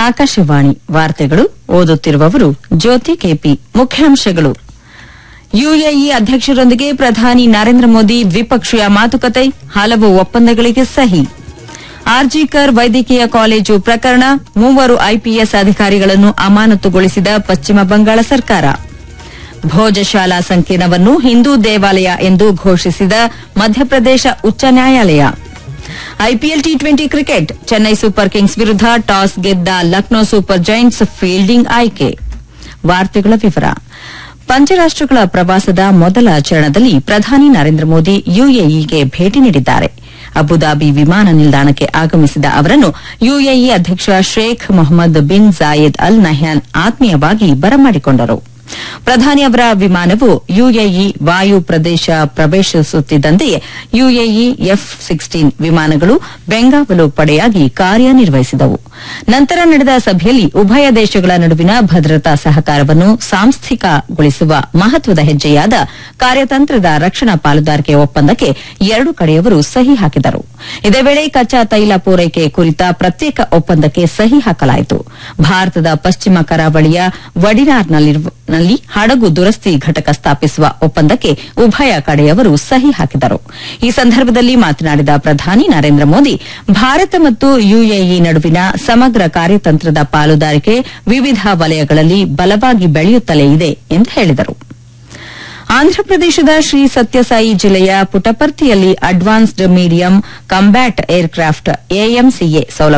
ಆಕಾಶವಾಣಿ ವಾರ್ತೆಗಳು ಓದುತ್ತಿರುವವರು ಜ್ಯೋತಿ ಕೆಪಿ ಮುಖ್ಯಾಂಶಗಳು ಯುಎಇ ಅಧ್ಯಕ್ಷರೊಂದಿಗೆ ಪ್ರಧಾನಿ ನರೇಂದ್ರ ಮೋದಿ ದ್ವಿಪಕ್ಷೀಯ ಮಾತುಕತೆ ಹಲವು ಒಪ್ಪಂದಗಳಿಗೆ ಸಹಿ ಆರ್ಜಿಕರ್ ವೈದ್ಯಕೀಯ ಕಾಲೇಜು ಪ್ರಕರಣ ಮೂವರು ಐಪಿಎಸ್ ಅಧಿಕಾರಿಗಳನ್ನು ಅಮಾನತುಗೊಳಿಸಿದ ಪಶ್ಚಿಮ ಬಂಗಾಳ ಸರ್ಕಾರ ಭೋಜಶಾಲಾ ಸಂಕೀರ್ಣವನ್ನು ಹಿಂದೂ ದೇವಾಲಯ ಎಂದು ಘೋಷಿಸಿದ ಮಧ್ಯಪ್ರದೇಶ ಉಚ್ಚ ನ್ಯಾಯಾಲಯ IPL T twenty cricket Chennai super kings ವಿರುದ್ಧ ಟಾಸ್ ಗೆದ್ದ ಲಕ್ನೋ ಸೂಪರ್ ಜೈಂಟ್ಸ್ ಫೀಲ್ಡಿಂಗ್ ಆಯ್ಕೆ ವಾರ್ತೆಗಳ ವಿವರ ಪಂಚರಾಷ್ಟಗಳ ಪ್ರವಾಸದ ಮೊದಲ ಚರಣದಲ್ಲಿ ಪ್ರಧಾನಿ ನರೇಂದ್ರ ಮೋದಿ ಯುಎಇಗೆ ಭೇಟಿ ನೀಡಿದ್ದಾರೆ ಅಬುದಾಬಿ ವಿಮಾನ ನಿಲ್ದಾಣಕ್ಕೆ ಆಗಮಿಸಿದ ಅವರನ್ನು ಯುಎಇ ಅಧ್ಯಕ್ಷ Sheikh Mohamed bin Zayed Al Nahyan ಆತ್ಮೀಯವಾಗಿ ಬರಮಾಡಿಕೊಂಡರು ಪ್ರಧಾನಿ ಅವರ ವಿಮಾನವು ಯುಎಇ ವಾಯು ಪ್ರದೇಶ ಪ್ರವೇಶಿಸುತ್ತಿದ್ದಂತೆಯೇ ಯುಎಇ ಎಫ್ ಸಿಕ್ಸ್ಟೀನ್ ವಿಮಾನಗಳು ಬೆಂಗಾವಲು ಪಡೆಯಾಗಿ ಕಾರ್ಯನಿರ್ವಹಿಸಿದವು ನಂತರ ನಡೆದ ಸಭೆಯಲ್ಲಿ ಉಭಯ ದೇಶಗಳ ನಡುವಿನ ಭದ್ರತಾ ಸಹಕಾರವನ್ನು ಸಾಂಸ್ಥಿಕಗೊಳಿಸುವ ಮಹತ್ವದ ಹೆಜ್ಜೆಯಾದ ಕಾರ್ಯತಂತ್ರದ ರಕ್ಷಣಾ ಪಾಲುದಾರಿಕೆ ಒಪ್ಪಂದಕ್ಕೆ ಎರಡು ಕಡೆಯವರು ಸಹಿ ಹಾಕಿದರು ಇದೇ ವೇಳೆ ಕಚ್ಚಾ ತೈಲ ಪೂರೈಕೆ ಕುರಿತ ಪ್ರತ್ಯೇಕ ಒಪ್ಪಂದಕ್ಕೆ ಸಹಿ ಹಾಕಲಾಯಿತು ಭಾರತದ ಪಶ್ಚಿಮ ಕರಾವಳಿಯ ವಡಿನಾರ್ನಲ್ಲಿ ಹಡಗು ದುರಸ್ತಿ ಘಟಕ ಸ್ಥಾಪಿಸುವ ಒಪ್ಪಂದಕ್ಕೆ ಉಭಯ ಕಡೆಯವರು ಸಹಿ ಹಾಕಿದರು ಈ ಸಂದರ್ಭದಲ್ಲಿ ಮಾತನಾಡಿದ ಪ್ರಧಾನಿ ನರೇಂದ್ರ ಮೋದಿ ಭಾರತ ಮತ್ತು ಯುಎಇ ನಡುವಿನ ಸಮಗ್ರ ಕಾರ್ಯತಂತ್ರದ ಪಾಲುದಾರಿಕೆ ವಿವಿಧ ವಲಯಗಳಲ್ಲಿ ಬಲವಾಗಿ ಬೆಳೆಯುತ್ತಲೇ ಇದೆ ಎಂದು ಹೇಳಿದರು ಆಂಧ್ರಪ್ರದೇಶದ ಶ್ರೀ ಸತ್ಯಸಾಯಿ ಜಿಲ್ಲೆಯ ಪುಟಪರ್ತಿಯಲ್ಲಿ advanced medium combat aircraft AMCA ಸೌಲಭ್ಯ